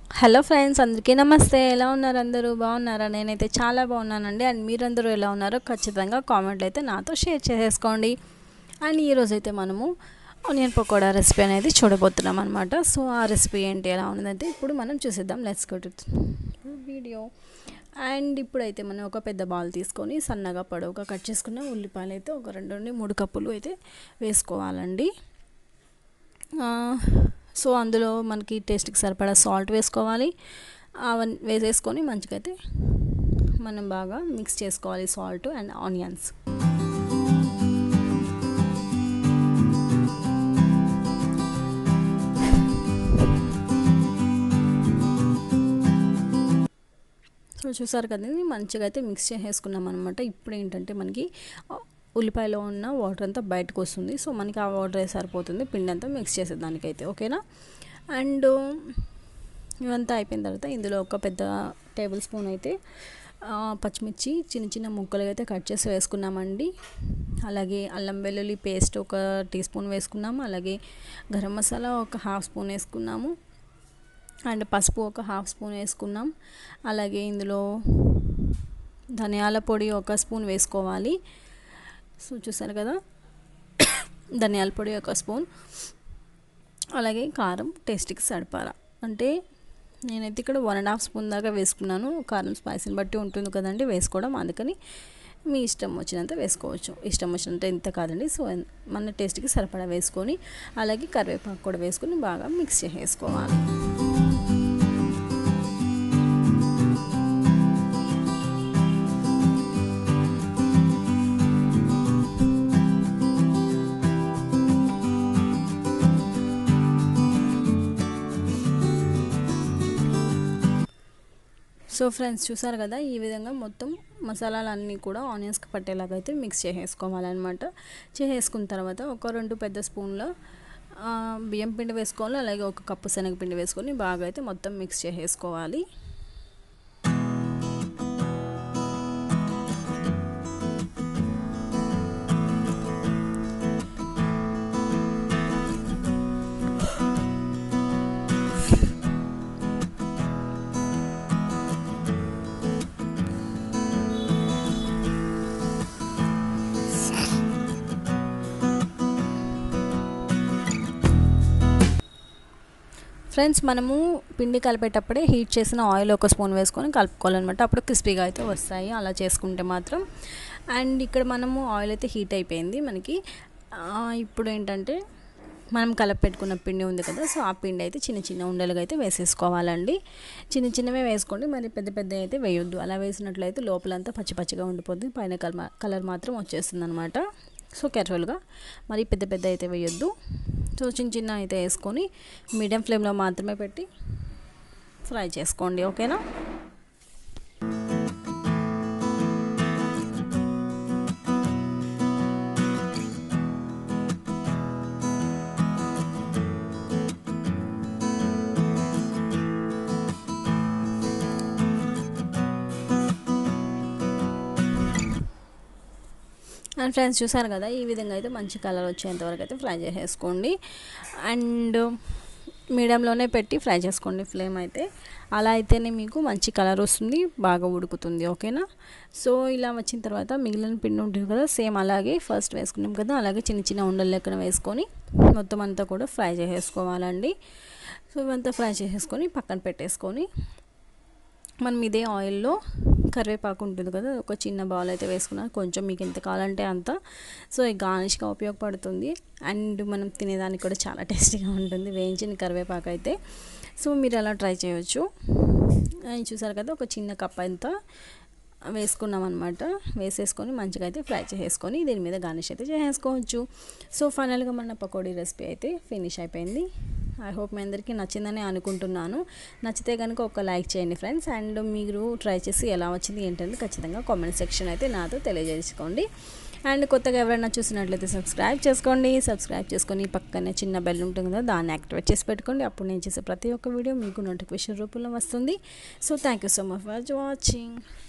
hello friends అందరికీ నమస్తే ఎలా ఉన్నారు అందరూ బాగున్నారా నేనైతే చాలా బాగున్నానండి అండ్ మీరందరూ ఎలా ఉన్నారో ఖచ్చితంగా కామెంట్లు అయితే నాతో షేర్ చేసేసుకోండి అండ్ ఈరోజు అయితే మనము ఆనియన్ పకోడా రెసిపీ అనేది చూడబోతున్నాం అనమాట సో ఆ రెసిపీ ఏంటి ఎలా ఉన్నదంటే ఇప్పుడు మనం చూసేద్దాం let's go to video and ఇప్పుడైతే మనం ఒక పెద్ద బాల్ తీసుకొని సన్నగా పొడవుగా కట్ చేసుకున్న ఉల్లిపాయలు అయితే ఒక రెండు నుండి మూడు కప్పులు అయితే వేసుకోవాలండి సో అందులో మనకి టేస్ట్కి సరిపడా సాల్ట్ వేసుకోవాలి అవన్నీ వేసేసుకొని మంచిగా అయితే మనం బాగా మిక్స్ చేసుకోవాలి సాల్ట్ అండ్ ఆనియన్స్ సో చూసారు కదండి మంచిగా అయితే మిక్స్ చేసేసుకున్నాం అనమాట ఇప్పుడు ఏంటంటే మనకి ఉల్లిపాయలో ఉన్న వాటర్ అంతా బయటకు వస్తుంది సో మనకి ఆ వాటర్ సరిపోతుంది పిండి అంతా మిక్స్ చేసేదానికైతే ఓకేనా అండ్ ఇవంతా అయిపోయిన తర్వాత ఇందులో ఒక పెద్ద టేబుల్ స్పూన్ అయితే పచ్చిమిర్చి చిన్న చిన్న ముక్కలుగా అయితే కట్ చేసి వేసుకున్నామండి అలాగే అల్లం వెల్లుల్లి పేస్ట్ ఒక టీ స్పూన్ వేసుకున్నాము అలాగే గరం మసాలా ఒక హాఫ్ స్పూన్ వేసుకున్నాము అండ్ పసుపు ఒక హాఫ్ స్పూన్ వేసుకున్నాం అలాగే ఇందులో ధనియాల పొడి ఒక స్పూన్ వేసుకోవాలి సో చూసారు కదా ధనియాల పొడి ఒక స్పూన్ అలాగే కారం టేస్ట్కి సరిపడా అంటే నేనైతే ఇక్కడ వన్ అండ్ హాఫ్ స్పూన్ దాకా వేసుకున్నాను కారం స్పైసీని బట్టి ఉంటుంది కదండి వేసుకోవడం అందుకని మీ ఇష్టం వచ్చినంత వేసుకోవచ్చు ఇష్టం వచ్చినంత ఇంత కాదండి సో మన టేస్ట్కి సరిపడా వేసుకొని అలాగే కరివేపాకు కూడా వేసుకొని బాగా మిక్స్ చేసేసుకోవాలి సో ఫ్రెండ్స్ చూసారు కదా ఈ విధంగా మొత్తం మసాలాలన్నీ కూడా ఆనియన్స్కి పట్టేలాగా అయితే మిక్స్ చేసేసుకోవాలన్నమాట చేసేసుకున్న తర్వాత ఒక రెండు పెద్ద స్పూన్ల బియ్యం పిండి వేసుకోవాలి అలాగే ఒక కప్పు శనగపిండి వేసుకొని బాగా అయితే మొత్తం మిక్స్ చేసేసుకోవాలి ఫ్రెండ్స్ మనము పిండి కలిపేటప్పుడే హీట్ చేసిన ఆయిల్ ఒక స్పూన్ వేసుకొని కలుపుకోవాలన్నమాట అప్పుడు క్రిస్పీగా అయితే వస్తాయి అలా చేసుకుంటే మాత్రం అండ్ ఇక్కడ మనము ఆయిల్ అయితే హీట్ అయిపోయింది మనకి ఇప్పుడు ఏంటంటే మనం కలపెట్టుకున్న పిండి ఉంది కదా సో ఆ పిండి అయితే చిన్న చిన్న ఉండలుగా అయితే వేసేసుకోవాలండి చిన్న చిన్నవే వేసుకోండి మరి పెద్ద పెద్ద అయితే వేయొద్దు అలా వేసినట్లయితే లోపలంతా పచ్చి పచ్చిగా ఉండిపోతుంది పైన కలర్ మాత్రం వచ్చేస్తుంది అనమాట సో కేర్ఫుల్గా మరి పెద్ద పెద్ద అయితే వేయొద్దు సో చిన్న చిన్న అయితే వేసుకొని మీడియం ఫ్లేమ్లో మాత్రమే పెట్టి ఫ్రై చేసుకోండి ఓకేనా అండ్ ఫ్రెండ్స్ చూసారు కదా ఈ విధంగా అయితే మంచి కలర్ వచ్చేంత వరకు అయితే ఫ్రై చేసేసుకోండి అండ్ మీడియంలోనే పెట్టి ఫ్రై చేసుకోండి ఫ్లేమ్ అయితే అలా అయితేనే మీకు మంచి కలర్ వస్తుంది బాగా ఉడుకుతుంది ఓకేనా సో ఇలా వచ్చిన తర్వాత మిగిలిన పిండి ఉంటుంది కదా సేమ్ అలాగే ఫస్ట్ వేసుకున్నాం కదా అలాగే చిన్న చిన్న ఉండలు లెక్కన వేసుకొని మొత్తం అంతా కూడా ఫ్రై చేసేసుకోవాలండి సో ఇవంతా ఫ్రై చేసేసుకొని పక్కన పెట్టేసుకొని మనం ఇదే ఆయిల్లో కరివేపాకు ఉంటుంది కదా ఒక చిన్న బౌల్ అయితే వేసుకున్నాను కొంచెం మీకు ఎంత కావాలంటే అంత సో ఈ గార్నిష్గా ఉపయోగపడుతుంది అండ్ మనం తినేదానికి కూడా చాలా టేస్టీగా ఉంటుంది వేయించిన కరివేపాకు అయితే సో మీరు అలా ట్రై చేయొచ్చు చూసారు కదా ఒక చిన్న కప్ అంతా వేసుకున్నాం అనమాట వేసేసుకొని మంచిగా అయితే ఫ్రై చేసేసుకొని దీని మీద గార్నిష్ అయితే చేసేసుకోవచ్చు సో ఫైనల్గా మన పకోడీ రెసిపీ అయితే ఫినిష్ అయిపోయింది ఐ హోప్ మీ అందరికీ నచ్చిందని అనుకుంటున్నాను నచ్చితే కనుక ఒక లైక్ చేయండి ఫ్రెండ్స్ అండ్ మీరు ట్రై చేసి ఎలా వచ్చింది ఏంటంటే ఖచ్చితంగా కామెంట్ సెక్షన్ అయితే నాతో తెలియజేసుకోండి అండ్ కొత్తగా ఎవరైనా చూసినట్లయితే సబ్స్క్రైబ్ చేసుకోండి సబ్స్క్రైబ్ చేసుకొని పక్కనే చిన్న బెల్ ఉంటుంది కదా దాన్ని యాక్టివేట్ చేసి పెట్టుకోండి అప్పుడు నేను చేసే ప్రతి ఒక్క వీడియో మీకు నోటిఫికేషన్ రూపంలో వస్తుంది so thank you so much for watching